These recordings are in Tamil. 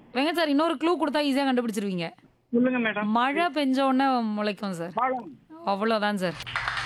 வெங்க சார் இன்னொரு க்ளூ கொடுத்தா ஈஸியா கண்டுபிடிச்சிருவீங்க சொல்லுங்க மேடம் மழை பெஞ்ச உடனே முளைக்கும் சார் பழம் அவ்வளவுதான் சார்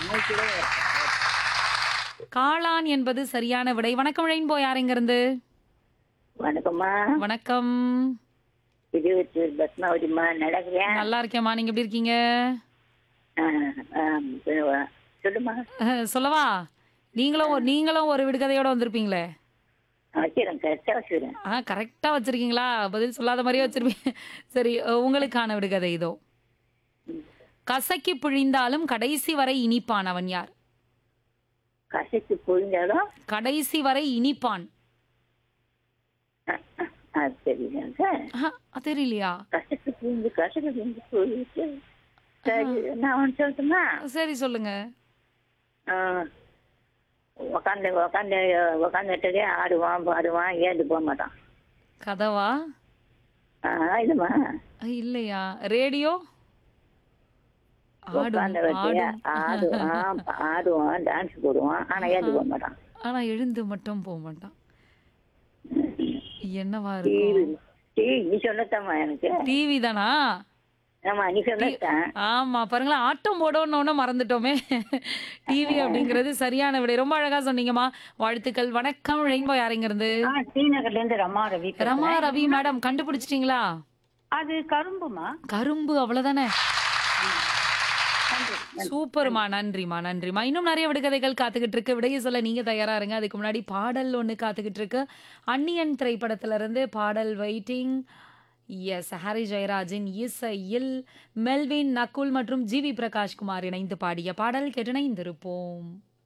காளான் என்பது சரியான விடை வணக்கம் ரெயின்போ யாருங்க இருந்து வணக்கம்மா வணக்கம் இருபத்தி பத்மாவதிம்மா நடக்கிறியா நல்லா இருக்கேம்மா நீங்க எப்படி இருக்கீங்க ஆ, ஆ, சொல்லுவா. சொல்லுமா அஹ், சொல்லவா நீங்களும் ஒரு- நீங்களும் ஒரு விடுகதையோட வந்திருப்பீங்களே வச்சிடறேன் கரெக்டாக வச்சுக்கிறேன் ஆ கரெக்டா வச்சிருக்கீங்களா பதில் சொல்லாத மாதிரியே வச்சிருப்பீங்க சரி அஹ், உங்களுக்கான விடுகதை இதோ கசக்கி பிழிந்தாலும் கடைசி வரை இனிப்பான் அவன் யார் கசைக்கு புரிஞ்சாலும் கடைசி வரை இனிப்பான் ஆ, ஆ, அது தெரியல ஆஹா, அது தெரியலையா கசக்கு புரிஞ்சு கசக்கு புரிஞ்சு புரிஞ்சு சரி நான் ஒன்று சொல்லட்டுமா சரி சொல்லுங்க ஆ, உக்காந்து உக்காந்து உக்காந்துட்டே ஆடுவான் பாடுவான் ஏந்து போக மாட்டான் கதவா ஆ, இதுமா அஹ், இல்லையா ரேடியோ ஆடும் உட்காந்து ஆடும் ஆடுவான் ஆடுவான் டான்ஸ் போடுவான் ஆனா ஏந்து போக மாட்டான் ஆனா எழுந்து மட்டும் போக மாட்டான் என்னவா டிவி இருக்கும் டிவி நீ சொல்லத்தாம்மா எனக்கு டிவி தானா ஆமா நீ சொல்லத்தான் ஆமா பாருங்களேன் ஆட்டம் போடணும்னு மறந்துட்டோமே டிவி அப்படிங்கிறது சரியான விடை ரொம்ப அழகா சொன்னீங்கம்மா வாழ்த்துக்கள் வணக்கம் ரெயின்போ யாருங்க இருந்து ஸ்ரீநகர்ல இருந்து ரமா ரவி பேசுறேன். ரமா ரவி மேடம் கண்டுபிடிச்சிட்டீங்களா அது கரும்புமா கரும்பு அவ்வளவுதானே சூப்பர்மா நன்றிமா நன்றிமா இன்னும் நிறைய விடுகதைகள் காத்துக்கிட்டு இருக்கு விடைய சொல்ல நீங்க தயாரா இருங்க அதுக்கு முன்னாடி பாடல் ஒண்ணு காத்துக்கிட்டு இருக்கு அன்னியன் திரைப்படத்துல இருந்து பாடல் வெயிட்டிங் எஸ் ஹாரி ஜெயராஜின் இசையில் மெல்வின் நக்குல் மற்றும் ஜிவி பிரகாஷ்குமார் இணைந்து பாடிய பாடல் கேட்டு இணைந்திருப்போம்